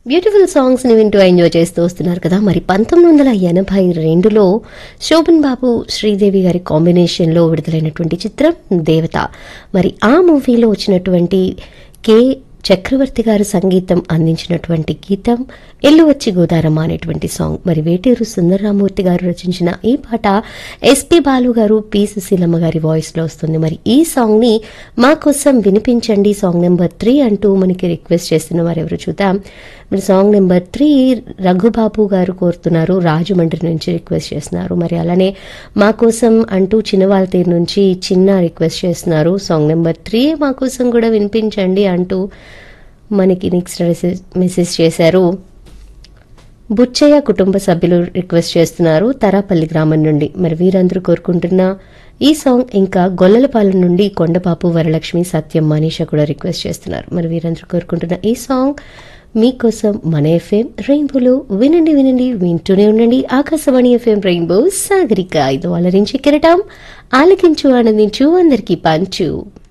beautiful songs ని వింటూ enjoy చేస్తూ వస్తున్నారు కదా మరి పంతొమ్మిది వందల ఎనభై రెండులో శోభన్ బాబు శ్రీదేవి గారి కాంబినేషన్ లో విడుదలైనటువంటి చిత్రం దేవత మరి ఆ మూవీలో వచ్చినటువంటి కే చక్రవర్తి గారు సంగీతం అందించినటువంటి గీతం ఎల్లు వచ్చి గోదారమ్మ అనేటువంటి సాంగ్ మరి వేటూరు సుందరరామూర్తి గారు రచించిన ఈ పాట ఎస్పి బాలు గారు పి సుశీలమ్మ గారి వాయిస్ లో వస్తుంది మరి ఈ సాంగ్ ని మా కోసం వినిపించండి సాంగ్ నెంబర్ త్రీ అంటూ మనకి రిక్వెస్ట్ చేస్తున్న వారు ఎవరు చూద్దాం మరి సాంగ్ నెంబర్ త్రీ రఘుబాబు గారు కోరుతున్నారు రాజమండ్రి నుంచి రిక్వెస్ట్ చేస్తున్నారు మరి అలానే మా కోసం అంటూ చిన్నవాళ్ళ తీరు నుంచి చిన్న రిక్వెస్ట్ చేస్తున్నారు సాంగ్ నెంబర్ త్రీ మా కోసం కూడా వినిపించండి అంటూ మనకి నెక్స్ట్ మెసేజ్ మెసేజ్ చేశారు బుచ్చయ్య కుటుంబ సభ్యులు రిక్వెస్ట్ చేస్తున్నారు తరాపల్లి గ్రామం నుండి మరి వీరందరూ కోరుకుంటున్న ఈ సాంగ్ ఇంకా గొల్లలపాలెం నుండి కొండపాపు వరలక్ష్మి సత్యం మనీష కూడా రిక్వెస్ట్ చేస్తున్నారు మరి వీరందరూ కోరుకుంటున్న ఈ సాంగ్ మీకోసం మన ఎఫ్ఎం రెయిన్బోలో వినండి వినండి వింటూనే ఉండండి ఆకాశవాణి ఎఫ్ఎం రెయిన్బో సాగరిక ఐదు అలరించి కిరటం ఆలకించు ఆనందించు అందరికీ పంచు